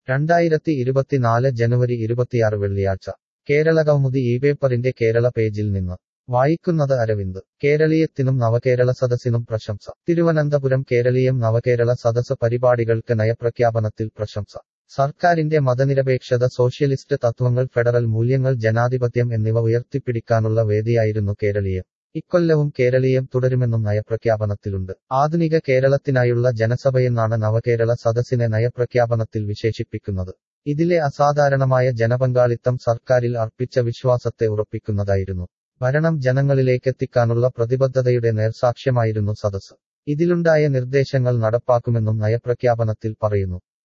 രണ്ടായിരത്തി ഇരുപത്തിനാല് ജനുവരി ഇരുപത്തിയാറ് വെള്ളിയാഴ്ച കേരളകൗമുദി ഈ പേപ്പറിന്റെ കേരള പേജിൽ നിന്ന് വായിക്കുന്നത് അരവിന്ദ് കേരളീയത്തിനും നവകേരള സദസ്സിനും പ്രശംസ തിരുവനന്തപുരം കേരളീയം നവകേരള സദസ് പരിപാടികൾക്ക് നയപ്രഖ്യാപനത്തിൽ പ്രശംസ സർക്കാരിന്റെ മതനിരപേക്ഷത സോഷ്യലിസ്റ്റ് തത്വങ്ങൾ ഫെഡറൽ മൂല്യങ്ങൾ ജനാധിപത്യം എന്നിവ ഉയർത്തിപ്പിടിക്കാനുള്ള വേദിയായിരുന്നു കേരളീയം ഇക്കൊല്ലവും കേരളീയം തുടരുമെന്നും നയപ്രഖ്യാപനത്തിലുണ്ട് ആധുനിക കേരളത്തിനായുള്ള ജനസഭയെന്നാണ് നവകേരള സദസ്സിനെ നയപ്രഖ്യാപനത്തിൽ വിശേഷിപ്പിക്കുന്നത് ഇതിലെ അസാധാരണമായ ജനപങ്കാളിത്തം സർക്കാരിൽ അർപ്പിച്ച വിശ്വാസത്തെ ഉറപ്പിക്കുന്നതായിരുന്നു ഭരണം ജനങ്ങളിലേക്കെത്തിക്കാനുള്ള പ്രതിബദ്ധതയുടെ നേർസാക്ഷ്യമായിരുന്നു സദസ് ഇതിലുണ്ടായ നിർദ്ദേശങ്ങൾ നടപ്പാക്കുമെന്നും നയപ്രഖ്യാപനത്തിൽ പറയുന്നു